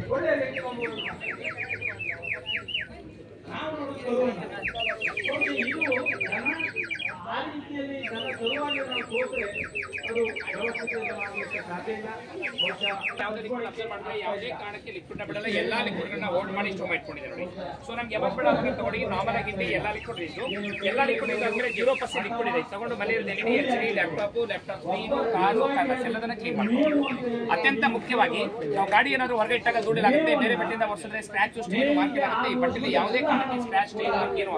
ಒಳ್ಳೆಯ ರೀತಿಯಲ್ಲಿ ನಾವು ನೋಡಿಕೊಳ್ಳೋಣ ನೋಡಿ, ಇದು ಜನ ಆ ರೀತಿಯಲ್ಲಿ ಜನ ಸಲುವಾಗಿ ನಾವು ಸೋತ್ರೆ ಅದು ವ್ಯವಸ್ಥಿತವಾಗಲಿಕ್ಕೆ ಸಾಧ್ಯ ಇಲ್ಲ ಬಹುಶಃ ಯಾವುದೇ ಲಿಕ್ವಿಡ್ ಅಬ್ಸರ್ವ್ ಮಾಡಿದ್ರೆ ಯಾವುದೇ ಕಾರಣಕ್ಕೆ ಲಿಕ್ವಿಡ್ ಬಿಡಲ್ಲ ಎಲ್ಲಾ ಲಿಕ್ವಿಡ್ ಹೋಲ್ಡ್ ಮಾಡಿ ಸ್ಟೋರ್ ಇಟ್ಕೊಂಡಿದ್ದಾರೆ ನೋಡಿ ಸೊ ನಮ್ಗೆ ಯಾವಾಗ ಬೇಡ ಅವಾಗ ತಗೊಳ್ಳಿ ನಾರ್ಮಲ್ ಆಗಿ ಇಲ್ಲಿ ಎಲ್ಲಾ ಲಿಕ್ವಿಡ್ ಇದ್ದು ಎಲ್ಲಾ ಲಿಕ್ವಿಡ್ ಇದ್ರೆ ಜೀರೋ ಪರ್ಸೆಂಟ್ ಲಿಕ್ವಿಡ್ ಇದೆ ತಗೊಂಡು ಮನೆಯಲ್ಲಿ ನೆಗಡಿ H D laptop laptop screen car canvas ಎಲ್ಲದನ್ನ ಕ್ಲೀನ್ ಮಾಡ್ಬೋದು ಅತ್ಯಂತ ಮುಖ್ಯವಾಗಿ ನಾವು ಗಾಡಿ ಏನಾದ್ರು ಹೊರಗೆ ಇಟ್ಟಾಗ ಧೂಳಿಲಾಗುತ್ತೆ ಬೇರೆ ಬಟ್ಟೆಯಿಂದ ಒರೆಸಿದ್ರೆ ಸ್ಕ್ರಾಚ್ ಸ್ಟೇನ್ ಮಾರ್ಕ್ ಆಗುತ್ತೆ ಈ ಬಟ್ಟೆಲಿ ಯಾವುದೇ ಕಾರಣಕ್ಕೆ ಸ್ಕ್ರಾಚ್ ಸ್ಟೇನ್ ಮಾರ್ಕ್ ಏನು